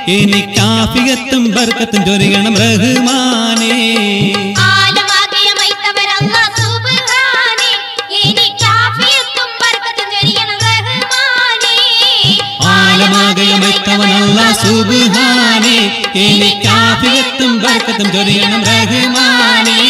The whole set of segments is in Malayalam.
എനിക്കാഫിയത്തും ബർക്കത്തും ചൊരിയണം റഹ്മാനേ ആലമാകിയ മൈത്തവരല്ല സുബ്ഹാനേ എനിക്കാഫിയത്തും ബർക്കത്തും ചൊരിയണം റഹ്മാനേ ആലമാകയമൈത്തവനല്ല സുബ്ഹാനേ എനിക്കാഫിയത്തും ബർക്കത്തും ചൊരിയണം റഹ്മാനേ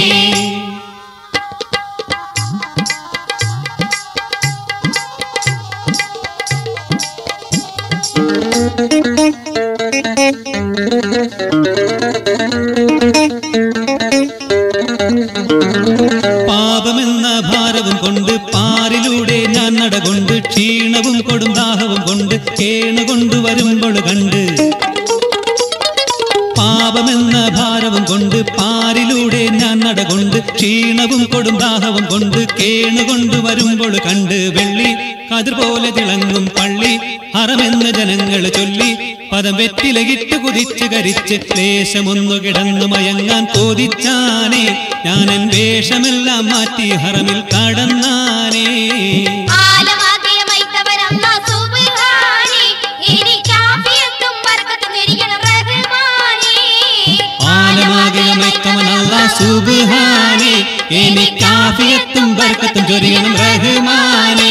പാപമെന്ന ഭാരവും കൊണ്ട് പാറിലൂടെ ഞാൻ നടകൊണ്ട് ക്ഷീണവും കൊടും ദാഹവും കൊണ്ട് കേണുകൊണ്ട് വരുമ്പോൾ കണ്ട് പാപമെന്ന ഭാരവും കൊണ്ട് പാരിലൂടെ ഞാൻ നടകൊണ്ട് ക്ഷീണവും കൊടും ദാഹവും കൊണ്ട് കേണുകൊണ്ട് വരുമ്പോൾ കണ്ട് വെള്ളി കതിർ പോലെ തിളങ്ങും പള്ളി ഹറമെന്ന ജനങ്ങൾ ചൊല്ലി പദം വെറ്റിലകിട്ട് കുതിച്ച് കരിച്ച് ലേശമൊന്നു കിടന്നു മയങ്ങാൻ കോതിച്ചാനേ ഞാൻ എൻ വേഷമെല്ലാം മാറ്റി ഹറമിൽ കടന്നാനേ ആലമാകിയ മൈത്തവരല്ല സുബ്ഹാനേ എനിക്കാഫിയത്തും ബർക്കത്തും ചൊരിയണം റഹ്മാനേ ആലമാകയമൈത്തവനല്ല സുബ്ഹാനേ എനിക്കാഫിയത്തും ബർക്കത്തും ചൊരിയണം റഹ്മാനേ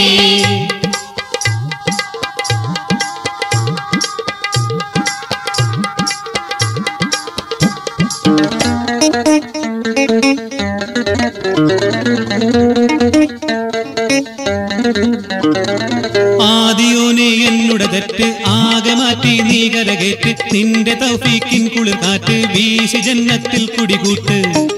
ആദിയോനെ എന്നുടെ തെറ്റ് ആകെ മാറ്റി നീ കരകേറ്റ് നിന്റെ തൗഫീക്കിൻ കുളിർ കാറ്റ് വീശി ജന്നത്തിൽ കുടികൂട്ട്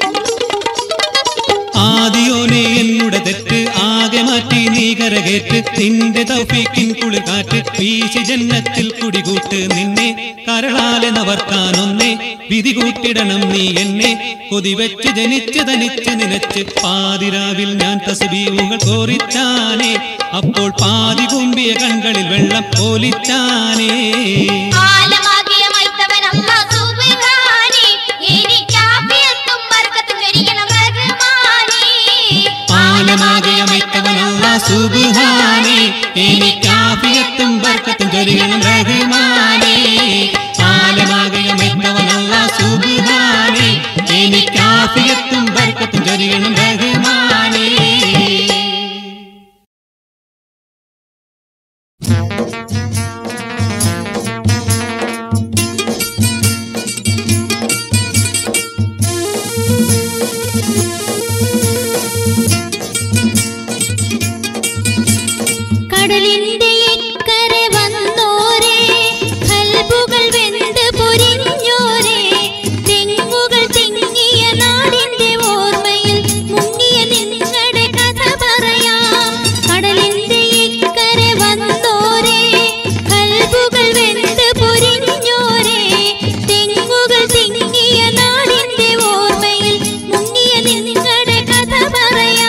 ആദിയോനെ എന്നുടെ തെറ്റ് ആകെ മാറ്റി നീ കരകേറ്റ് നിന്റെ തൗഫീക്കിൻ കുളിർ കാറ്റ് വീശി ജന്നത്തിൽ കുടികൂട്ട് നിന്നെ കരളാലെ നവർത്താനൊന്നേ വിധി കൂട്ടിടണം നീ എന്നെ കൊതിവെച്ച് ജനിച്ച് തനിച്ച് നിനച്ച് പാതിരാവിൽ ഞാൻ തസ്ബീഹുകൾ കോറിച്ചാനേ അപ്പോൾ പാതി കുമ്പിയ കൺകളിൽ വെള്ളം പോലിച്ചാനേ ആലമാകിയ മൈത്തവനല്ല സുബ്ഹാനേ എനിക്കാഫിയത്തും ബർക്കത്തും ചൊരിയണം റഹ്മാനേ ആലമാകയമൈത്തവനല്ല സുബ്ഹാനേ എനിക്കാഫിയത്തും ബർക്കത്തും ചൊരിയണം റഹ്മാനേ ആലമാകയമൈത്തവനല്ല സുബ്ഹാനേ എനിക്കാഫിയത്തും ബർക്കത്തും ചൊരിയണം റഹ്മാനേ കടലിന്റെ ഇക്കരെ വന്നോരേ കൽബുകൾ വെന്ത് പൊരിഞ്ഞോരേ തെങ്ങുകൾ തിങ്ങിയ നാടിന്റെ ഓർമ്മയിൽ മുങ്ങിയ നിങ്ങളുടെ കഥ പറയാം കടലിന്റെ ഇക്കരെ വന്നോരേ കൽബുകൾ വെന്ത് പൊരിഞ്ഞോരേ തെങ്ങുകൾ തിങ്ങിയ നാടിന്റെ ഓർമ്മയിൽ മുങ്ങിയ നിങ്ങളുടെ കഥ പറയാം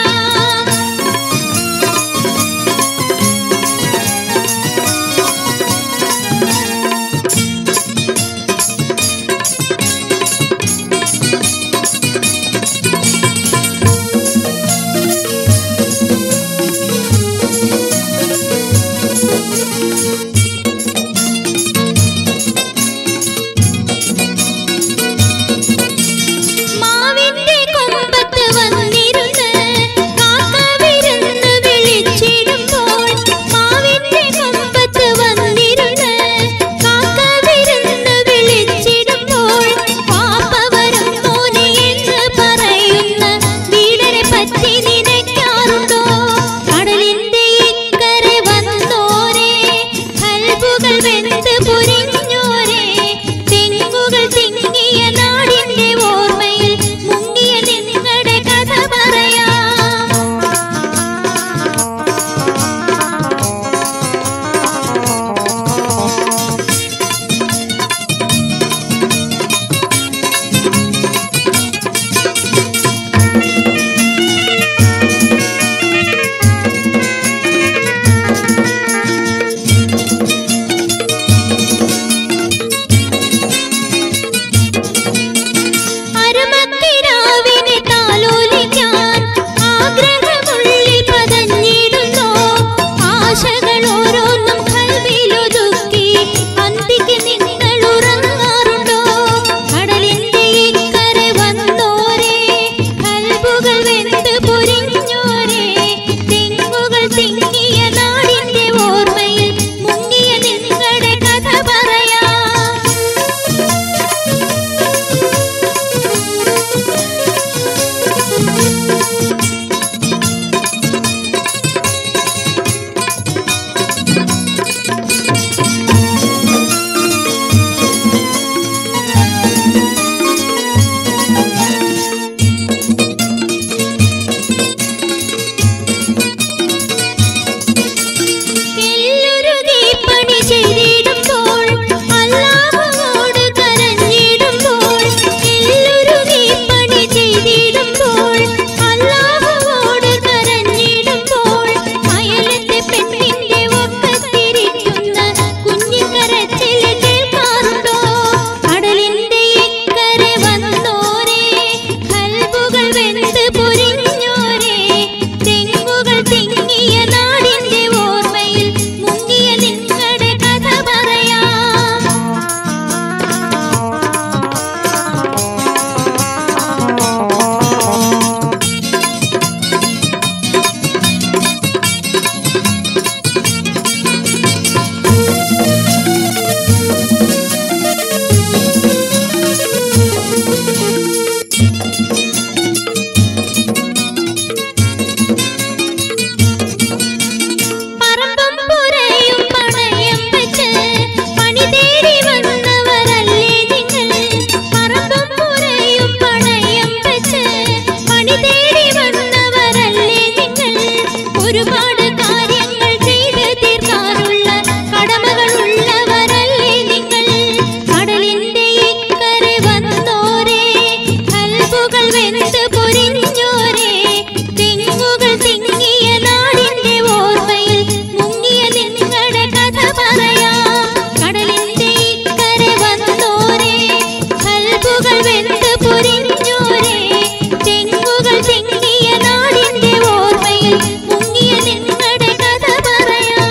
വെന്ത് പൊരിഞ്ഞോരേ തെങ്ങുകൾ തിങ്ങിയ നാടിന്റെ ഓർമ്മയിൽ മുങ്ങിയ നിങ്ങളുടെ കഥ പറയാം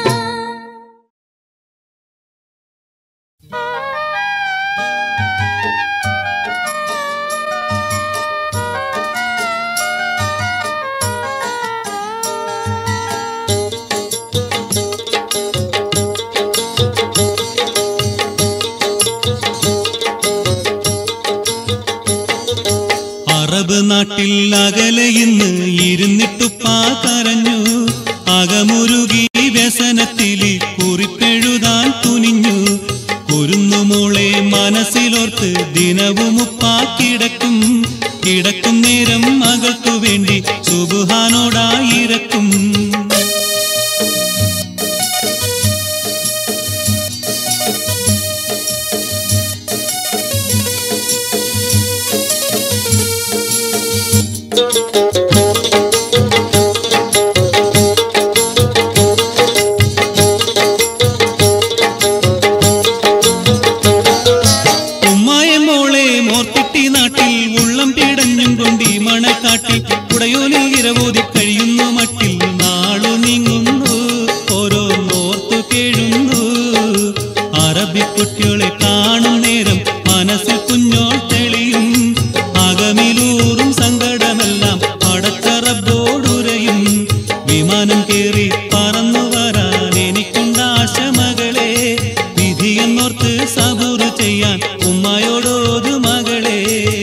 അറബ് നാട്ടിൽ അകലെ ഇന്ന് ഇരുന്നിട്ടുപ്പാ കരഞ്ഞു അകമുരുകി വ്യസനത്തില് കുറിപ്പെഴുതാൻ തുനിഞ്ഞു കുരുന്നുമോളെ മനസ്സിലോർത്ത് ദിനവും ഉപ്പാ കിടക്കും കിടക്കും നേരം മകൾക്കു വേണ്ടി സുബുഹാനോടായിരക്കും ഉമ്മായ മോളെ മോർത്തിട്ടി നാട്ടിൽ ഉള്ളം പിടഞ്ഞും കൊണ്ടി മണക്കാട്ടിൽ കുടയോലിൽ ഇരവോതി കഴിയുന്നു മട്ടിൽ നാളു നീങ്ങുന്നു ഓരോ നോർത്തു കേഴുന്നു അറബിക്കുട്ടികളെ കാണും നേരം മനസ്സിൽ കുഞ്ഞോൾ തെളിയും അകമിലൂറും സങ്കടമെല്ലാം പടച്ചറബോടുരയും വിമാനം കേറി പറന്നു വരാൻ എനിക്കുണ്ടാശ മകളെ വിധിയെന്നോർത്ത് സബുറ് ചെയ്യാൻ ഉമ്മയോടോതു മകളെ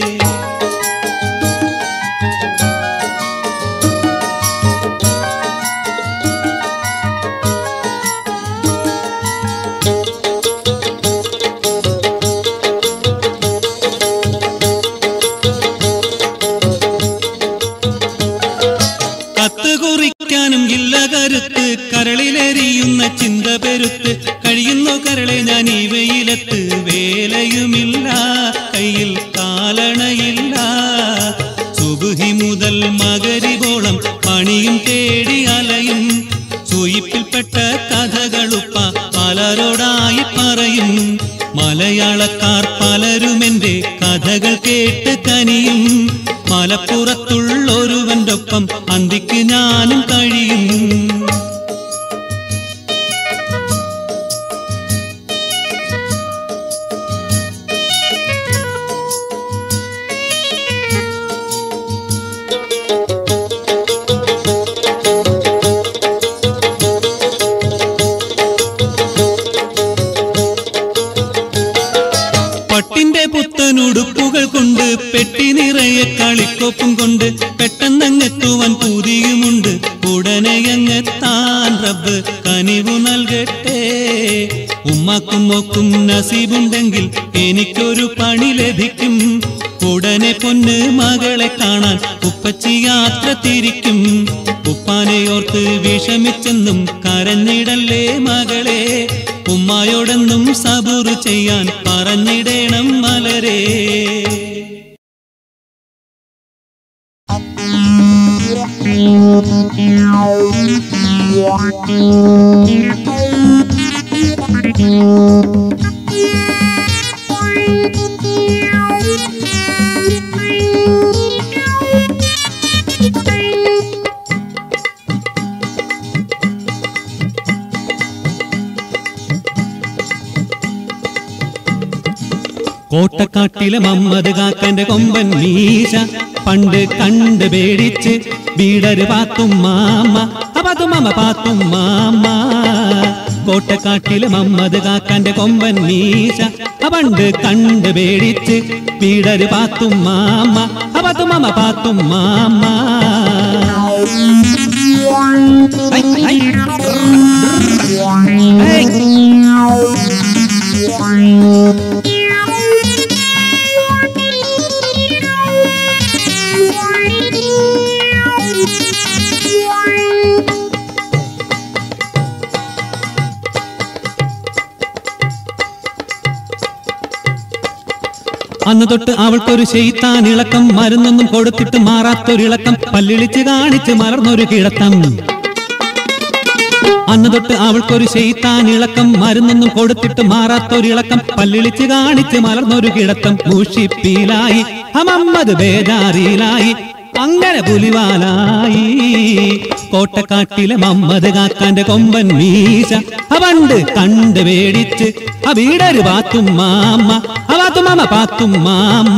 കത്ത് കുറിക്കാനും ഇല്ല കരുത്ത് കരളിലെരിയുന്ന ചിന്ത പെരുത്ത് കഴിയുന്നു കരളെ ഞാൻ ഈ വെയിലത്ത് വേലയുമില്ല കയ്യിൽ കാലണയില്ല സുബുഹി മുതൽ മകരിവോളം പണിയും തേടി അലയും സൂയിപ്പിൽപ്പെട്ട കഥകളുപ്പ പലരോടായി പറയും മലയാളക്കാർ പലരുമെന്റെ കഥകൾ കേട്ട് കനിയും മലപ്പുറത്തുള്ളൊരുവന്റെ ഒപ്പം അന്തിക്ക് ഞാനും കഴിയും പട്ടിന്റെ പുത്തനുടുപ്പുകൾ കൊണ്ട് പെട്ടി നിറയെ കളിക്കൊപ്പും കൊണ്ട് പെട്ടെന്നങ്ങെത്തുവാൻ പൂതിയുമുണ്ട് ഉടനെ അങ്ങെത്താൻ റബ്ബ് കനിവു നൽകട്ടെ ഉമ്മാക്കും മോക്കും നസീബുണ്ടെങ്കിൽ എനിക്കൊരു പണി ലഭിക്കും ഉടനെ പൊന്ന് മകളെ കാണാൻ ഉപ്പച്ചി യാത്ര തിരിക്കും ഉപ്പാനെയോർത്ത് വിഷമിച്ചെന്നും കരഞ്ഞിടല്ലേ മകളെ ഉമ്മായോടെന്നും സബുറ് ചെയ്യാൻ പറഞ്ഞിടേണം മലരേ കോട്ടക്കാട്ടിലെ മമ്മദ് കാക്കന്റെ കൊമ്പൻ മീശ പണ്ട് കണ്ട് പേടിച്ച് വീടര് പാത്തും മാമ അപാത്തും മാമ പാത്തും മാമ കോട്ടക്കാട്ടിലെ മമ്മദ് കാക്കന്റെ കൊമ്പൻ മീശ പണ്ട് കണ്ട് പേടിച്ച് വീടര് പാത്തും മാമ അപാത്തും മാമ പാത്തും മാമ ഐ, ഐ. ഐ. അന്ന് തൊട്ട് അവൾക്കൊരു ചെയ്ത്താൻ ഇളക്കം മരുന്നൊന്നും കൊടുത്തിട്ട് മാറാത്തൊരിളക്കം പല്ലിളിച്ച് കാണിച്ച് മലർന്നൊരു കിഴത്തം അന്ന് തൊട്ട് അവൾക്കൊരു ചെയ്ത്താൻ ഇളക്കം മരുന്നൊന്നും കൊടുത്തിട്ട് മാറാത്തൊരിളക്കം പല്ലിളിച്ച് കാണിച്ച് മലർന്നൊരു കിടത്തം മൂഷിപ്പീലായി അമമ്മത് ബേജാറിയിലായി അങ്ങനെ പുലിവാലായി കോട്ടക്കാട്ടിലെ മമ്മത് കാക്കാന്റെ കൊമ്പൻ മീശ അവണ്ട് കണ്ട് പേടിച്ച് ആ വീടൊരു പാത്തും മാമ്മ ആ പാത്തും മാമ പാത്തും മാമ്മ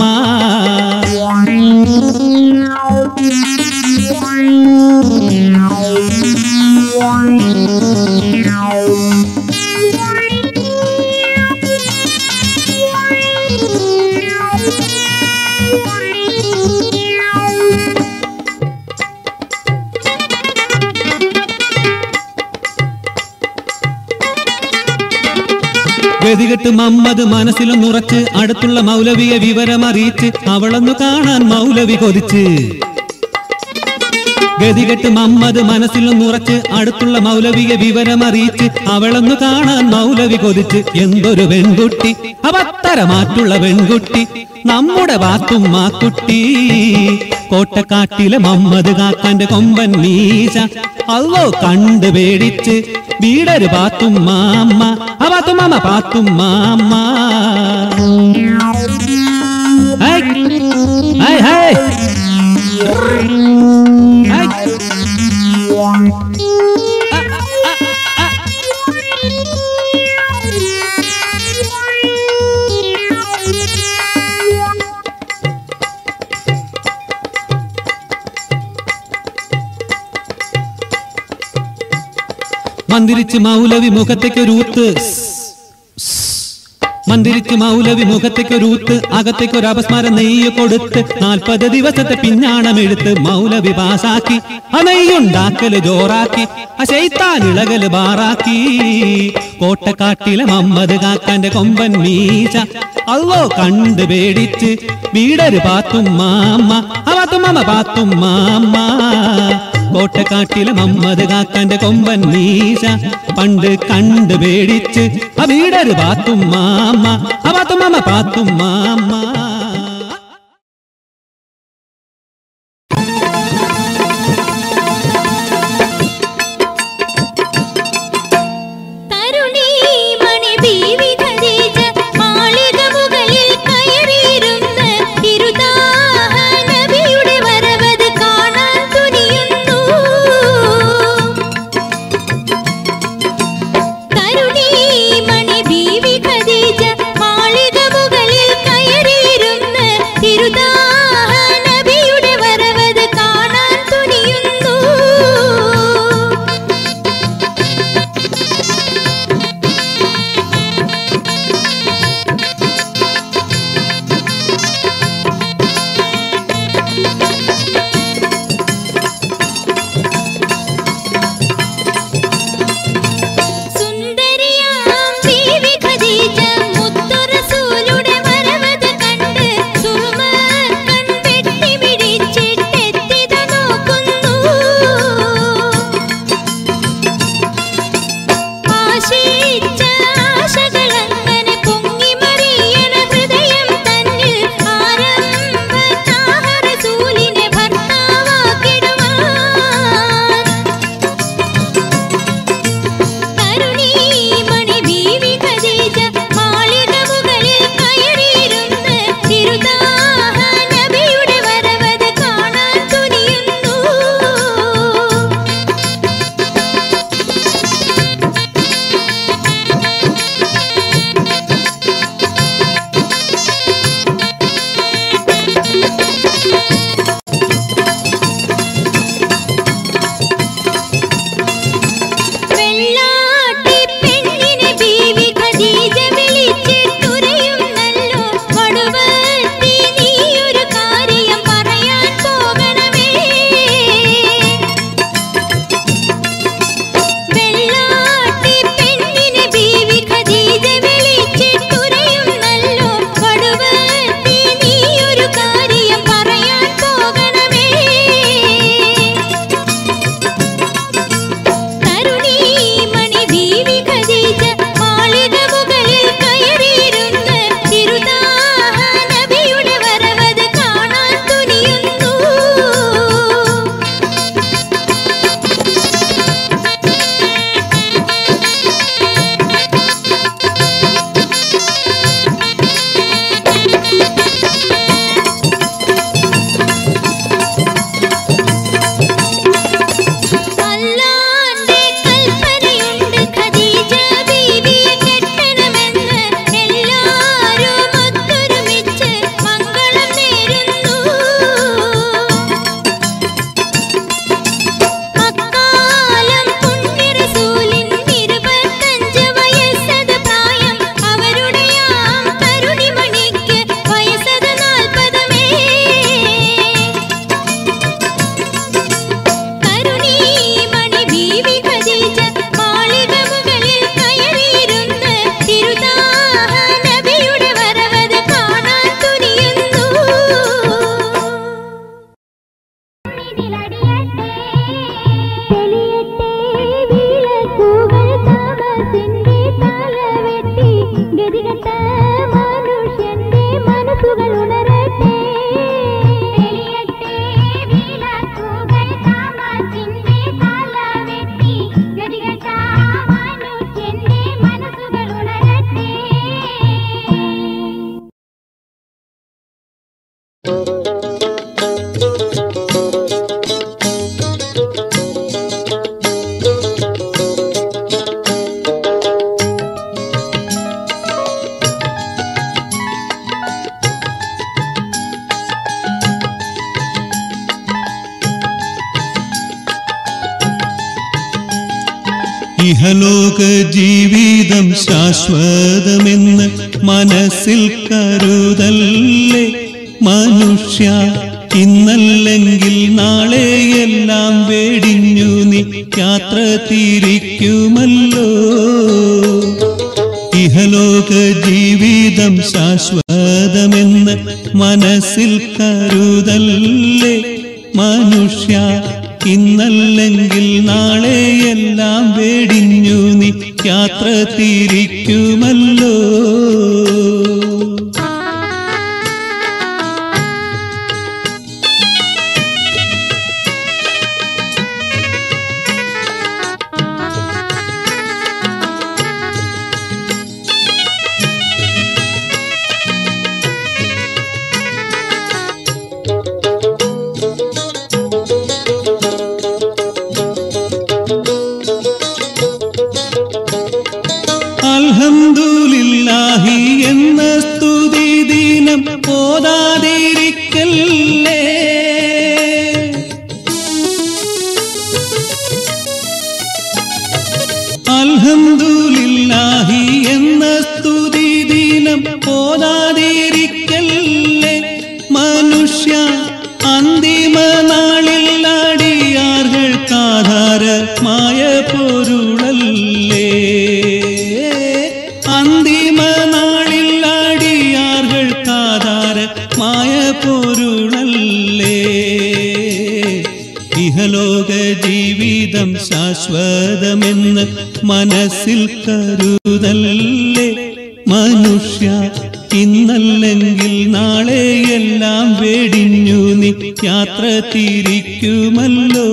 ഗതികെട്ട് മമ്മത് മനസ്സിലൊന്നുറച്ച് അടുത്തുള്ള മൗലവിയെ വിവരമറിയിച്ച് അവളൊന്നു കാണാൻ മൗലവി കൊതിച്ച് ഗതികെട്ട് മമ്മത് മനസ്സിലൊന്നുറച്ച് അടുത്തുള്ള മൗലവിയെ വിവരമറിയിച്ച് അവളൊന്നു കാണാൻ മൗലവി കൊതിച്ച് എന്തൊരു പെൺകുട്ടി അവത്തര മാറ്റുള്ള പെൺകുട്ടി നമ്മുടെ ബാത്തും മാക്കുട്ടി കോട്ടക്കാട്ടിലെ മമ്മത് കാക്കാന്റെ കൊമ്പൻ മീശ അല്ലോ കണ്ട് പേടിച്ച് വീടൊരു പാത്തും മാമ്മ ആ പാത്തും മാമ പാത്തും മാമ്മ ഹൈ ഹൈ ഹൈ ഹൈ മന്ദിരിച്ച് മൗലവി മുഖത്തേക്കൊരൂത്ത് മന്ദിരിച്ച് മൗലവി മുഖത്തേക്കൊരൂത്ത് അകത്തേക്കൊരു അപസ്മാര നെയ്യ് കൊടുത്ത് നാൽപ്പത് ദിവസത്തെ പിഞ്ഞാണമെടുത്ത് മൗലവി പാസാക്കി ആ നെയ്യുണ്ടാക്കല് ജോറാക്കി ആ ശൈത്താൻ ഇളകല് ബാറാക്കി കോട്ടക്കാട്ടിലെ മമ്മത് കാക്കാന്റെ കൊമ്പൻ മീശ അല്ലോ കണ്ട് പേടിച്ച് വീടര് പാത്തും മാമ്മ ആ പാത്തും മാമ പാത്തും മാമ്മ കോട്ടക്കാട്ടിലെ മമ്മത് കാക്കാന്റെ കൊമ്പൻ മീശ പണ്ട് കണ്ട് പേടിച്ച് ആ വീടര് പാത്തും മാമ്മ ആ പാത്തും മാമ പാത്തും മാമ്മ തരുണീമണി ബീവി ഖദീജ മാളിക മുകളിൽ കയറിയിരുന്ന് തിരുതാഹ നബിയുടെ വരവത് കാണാൻ തുനിയുന്നു തരുണീമണി ബീവി ഖദീജ മാളിക മുകളിൽ കയറിയിരുന്ന് ഇഹലോക ജീവിതം ശാശ്വതമെന്ന് മനസ്സിൽ കരുതല്ലേ മനുഷ്യ ഇന്നല്ലെങ്കിൽ നാളെ എല്ലാം വേടിഞ്ഞു നീ യാത്ര തിരിക്കുമല്ലോ ഇഹലോക ജീവിതം ശാശ്വതമെന്ന് മനസ്സിൽ കരുതല്ലേ മനുഷ്യ ഇന്നല്ലെങ്കിൽ നാളെ എല്ലാം വേടിഞ്ഞു നീ യാത്ര തിരിക്കുമല്ലോ അൽഹംദുലില്ലാഹി എന്ന സ്തുതി ദിനം പോതാതിരിക്കല്ലേ അൽഹംദുലില്ലാഹി എന്ന സ്തുതി ദിനം പോതാതിരിക്കല്ലേ മനുഷ്യ അന്തിമ നാളിൽ അടിയാർകൾക്കാധാരമായ പൊരുളല്ലേ അന്തിമ നാളിൽ അടിയാർകൾക്കാധാരമായ പൊരുളല്ലേ ഇഹലോക ജീവിതം ശാശ്വതമെന്ന് മനസ്സിൽ കരുതല്ലേ മനുഷ്യ ഇന്നല്ലെങ്കിൽ നാളെ എല്ലാം വേടിഞ്ഞു നീ യാത്ര തിരിക്കുമല്ലോ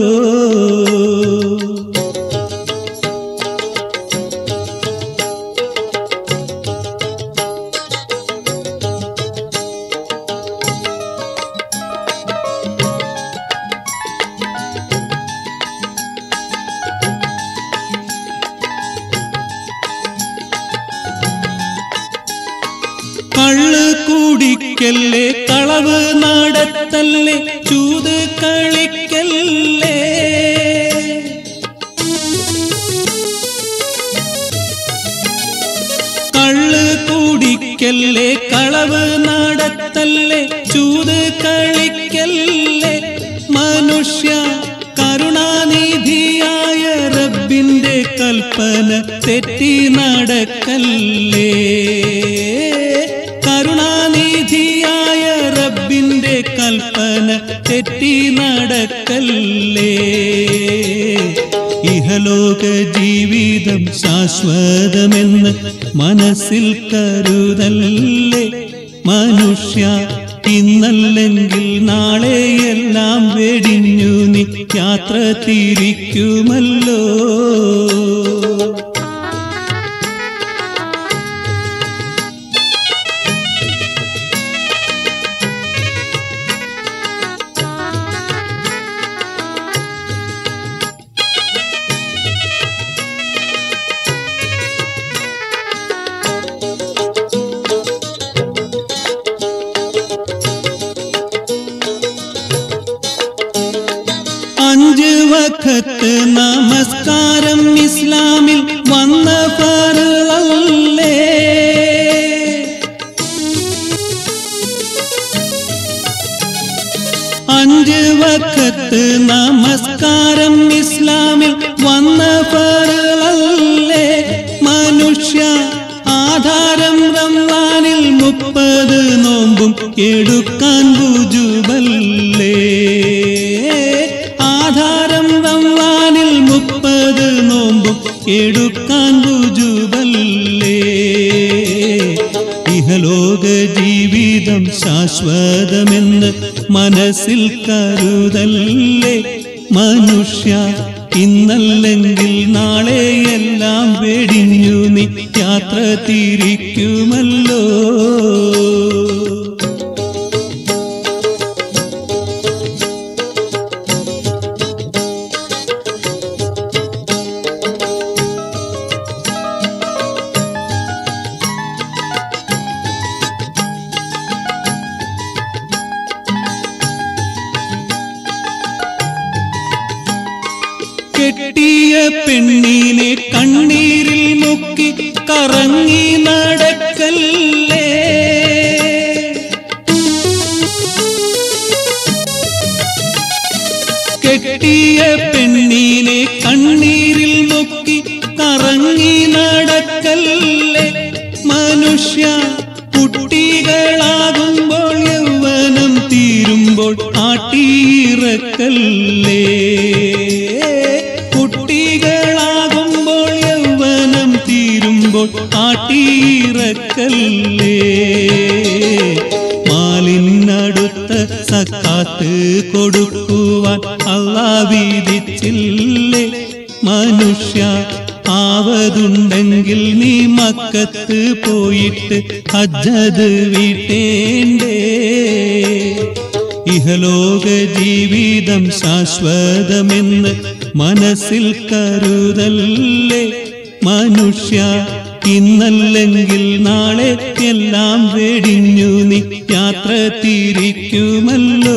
കള്ള് കുടിക്കല്ലേ കളവ് നടത്തല്ലേ ചൂത് കളിക്കല്ലേ കള്ള് കുടിക്കല്ലേ കളവ് നടത്തല്ലേ ചൂത് കളിക്കല്ലേ മനുഷ്യ കരുണാനിധിയായ റബ്ബിന്റെ കൽപ്പന തെറ്റി നടക്കല്ലേ കരുണാനിധിയായ റബ്ബിന്റെ കൽപ്പന തെറ്റി നടക്കല്ലേ ഇഹലോക ജീവിതം ശാശ്വതമെന്ന് മനസ്സിൽ കരുതല്ലേ മനുഷ്യ ഇന്നല്ലെങ്കിൽ നാളെ എല്ലാം വെടിഞ്ഞു നീ യാത്ര തിരിക്കുമല്ലോ അഞ്ച് വഖത്ത് നമസ്കാരം ഇസ്ലാമിൽ വന്ന ഫറളല്ലേ അഞ്ച് വഖത്ത് നമസ്കാരം ഇസ്ലാമിൽ വന്ന ഫറളല്ലേ മനുഷ്യ ആധാരം റംസാനിൽ മുപ്പത് നോമ്പും എടുക്കാൻ ബുജുബല്ലേ ആധാരം റംസാനിൽ മുപ്പത് നോമ്പും എടുക്കാൻ ബുജുബല്ലേ ഇഹലോക ജീവിതം ശാശ്വതമെന്ന് മനസ്സിൽ കരുതല്ലേ മനുഷ്യ ഇന്നല്ലെങ്കിൽ നാളെ എല്ലാം വെടിഞ്ഞു നീ യാത്ര തിരിക്കുമല്ലോ കെട്ടിയ പെണ്ണിനെ കണ്ണീരിൽ മുക്കി കറങ്ങി നടക്കല്ലേ കെട്ടിയ പെണ്ണിനെ കണ്ണീരിൽ മുക്കി കറങ്ങി നടക്കല്ലേ മനുഷ്യ കുട്ടികളാകുമ്പോൾ യൗവനം തീരുമ്പോൾ ആട്ടിയിറക്കല്ലേ കുട്ടികളാകുമ്പോൾ യൗവനം തീരുമ്പോൾ ആട്ടിയിറക്കല്ലേ മാലിനടുത്ത സക്കാത്ത് കൊടുക്കുവാൻ അള്ളാ വീതിച്ചില്ലേ മനുഷ്യ ആവതുണ്ടെങ്കിൽ നീ മക്കത്ത് പോയിട്ട് ഹജ്ജത് വീട്ടേണ്ടേ ഇഹലോക ജീവിതം ശാശ്വതമെന്ന് മനസ്സിൽ കരുതല്ലേ മനുഷ്യ ഇന്നല്ലെങ്കിൽ നാളെ എല്ലാം വെടിഞ്ഞു നീ യാത്ര തിരിക്കുമല്ലോ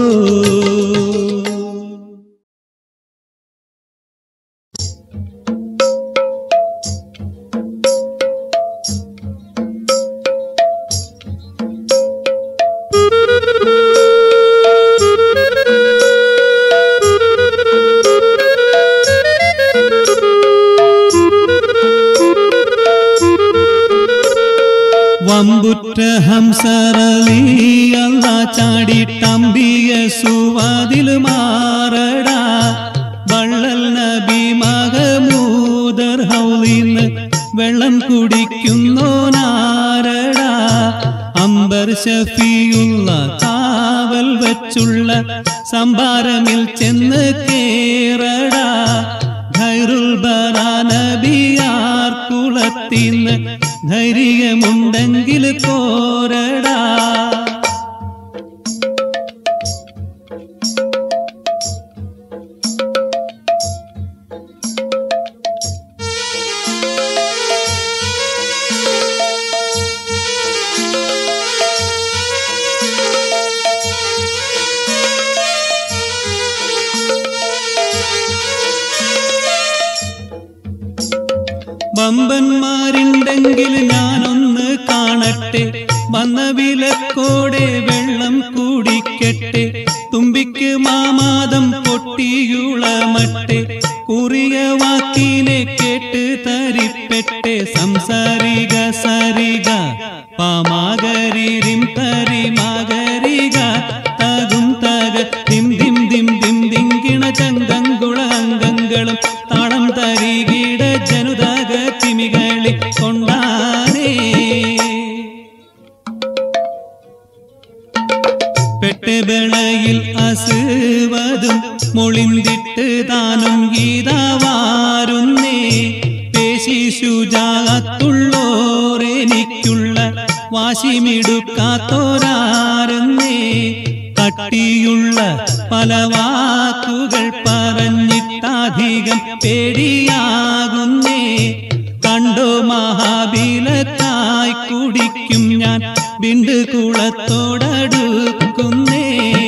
വമ്പുറ്റ ഹംസറലി അല്ല ചാടിട്ടമ്പിയ സുവാതിൽ മാറടാ വള്ളൽ നബി മഹമൂദർ ഹൗലിന്ന് വെള്ളം കുടിക്കുന്നോ നാരടാ അംബർ ഷഫിയുള്ള കാവൽ വച്ചുള്ള സംഭാരമിൽ ചെന്ന് കേറടാ ഖൈറുൽ ബറാനബിയാർ കുളത്തിന്ന് ധൈര്യമുണ്ടെങ്കിൽ പോരടാ വമ്പന്മാരുണ്ടെങ്കിൽ ഞാനൊന്ന് കാണട്ടെ വന്ന വിലക്കോടെ വെള്ളം കുടിക്കട്ടെ തുമ്പിക്ക് മാമാദം പൊട്ടിയുളമട്ടെ കുറിയ വാക്കിനെ കേട്ട് തരിപ്പെട്ടെ സംസാരിക സരിക പാമാകരിരിം തരി മാകരിക തകും തക ദിം ദിം ദിം ദിം ദിങ്കിണ ചങ്കങ്കുള അംഗങ്ങളും താളം തരികിട ജനുതക തിമികളി കൊണ്ടാനേ പെട്ടുബെളയിൽ അസുവതും മൊളിന്തിട്ട് താനും ഗീതവാരുന്നേ പേശി ശുചാത്തുള്ളോരെനിക്കുള്ള വാശിമിടുക്കാത്തോരാരുന്നേ കട്ടിയുള്ള പല വാക്കുകൾ പറഞ്ഞിട്ടധികം പേടിയാകുന്നേ കണ്ടോ മഹാബിലക്കായി കുടിക്കും ഞാൻ ബിണ്ട് കുളത്തോടടുക്കുന്നേ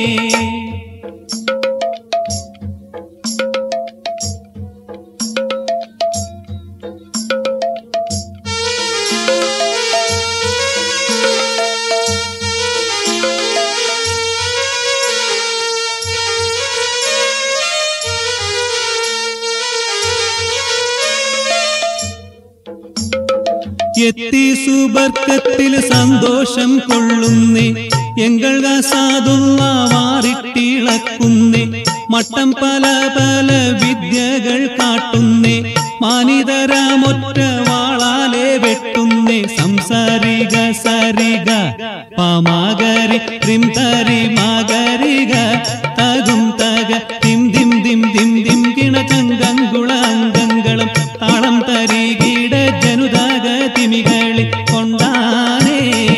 എത്തി സുബർക്കത്തിൽ സന്തോഷം കൊള്ളുന്നേ എങ്കൾ സാധുള്ള മാറിട്ടിളക്കുന്നേ മട്ടം പല പല വിദ്യകൾ കാട്ടുന്നേ മാനിതരാമൊറ്റ വാളാലെ വെട്ടുന്നേ സംസാരിക സരിക പാമാകരി ത്രിം തരി മാകരിക തകും തക തിം ദിം ദിം ദിം ദിം കിണ ചങ്കങ്കുള അംഗങ്ങളും താളം തരികിട ജനുതാക തിമികളി കൊണ്ടാനേ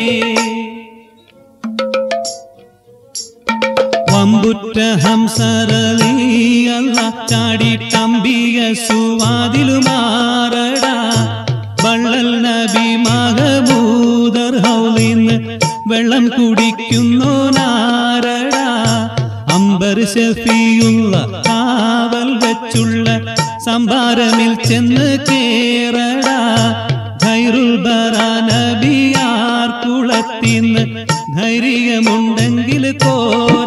വമ്പുറ്റ ഹംസരലി അല്ല ചാടിട്ടമ്പിയ സുവാതിലു മാറടാ വള്ളൽ നബി മഹബൂദർ ഹൗലിന്ന് വെള്ളം കുടിക്കുന്നോ നാരടാ അംബർ ഷഫിയുള്ള കാവൽ വെച്ചുള്ള മധുരമുള്ള സംഭാരമിൽ ചെന്ന് കേറടാ ഖൈറുൽ ബറാ നബിയാർ കുളത്തിന്ന് ധൈര്യമുണ്ടെങ്കിൽ കോര